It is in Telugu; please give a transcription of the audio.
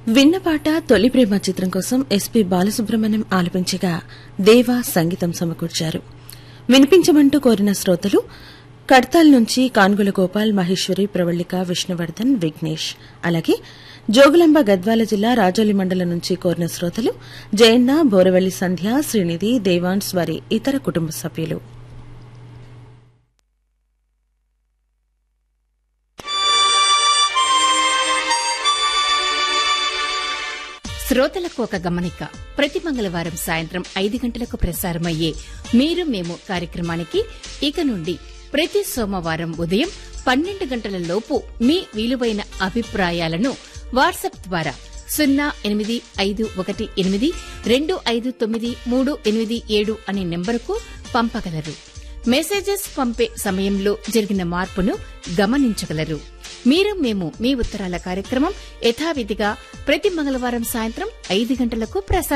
విన్నపాట తొలి ప్రేమ చిత్రం కోసం ఎస్పీ బాలసుబ్రహ్మణ్యం ఆలపించగా దేవా సంగీతం సమకూర్చారు వినిపించమంటూ కోరిన శ్రోతలు కడ్తాల్ నుంచి కాన్గుల గోపాల్ మహేశ్వరి ప్రవళిక విష్ణువర్ధన్ విఘ్నేష్ అలాగే జోగులాంబ గద్వాల జిల్లా రాజోలి మండలం నుంచి కోరిన శ్రోతలు జయన్న బోరవల్లి సంధ్య శ్రీనిధి దేవాన్స్ వారి ఇతర కుటుంబ సభ్యులు శ్రోతలకు ఒక గమనిక ప్రతి మంగళవారం సాయంత్రం ఐదు గంటలకు ప్రసారమయ్యే మీరు మేము కార్యక్రమానికి ఇక నుండి ప్రతి సోమవారం ఉదయం పన్నెండు గంటల లోపు మీ విలువైన అభిప్రాయాలను వాట్సాప్ ద్వారా సున్నా ఎనిమిది ఐదు ఒకటి ఎనిమిది రెండు ఐదు తొమ్మిది మూడు ఎనిమిది ఏడు అనే నెంబరుకు పంపగలరు మెసేజెస్ పంపే సమయంలో జరిగిన మార్పును గమనించగలరు మీరు మేము మీ ఉత్తరాల కార్యక్రమం యథావిధిగా ప్రతి మంగళవారం సాయంత్రం ఐదు గంటలకు ప్రసారం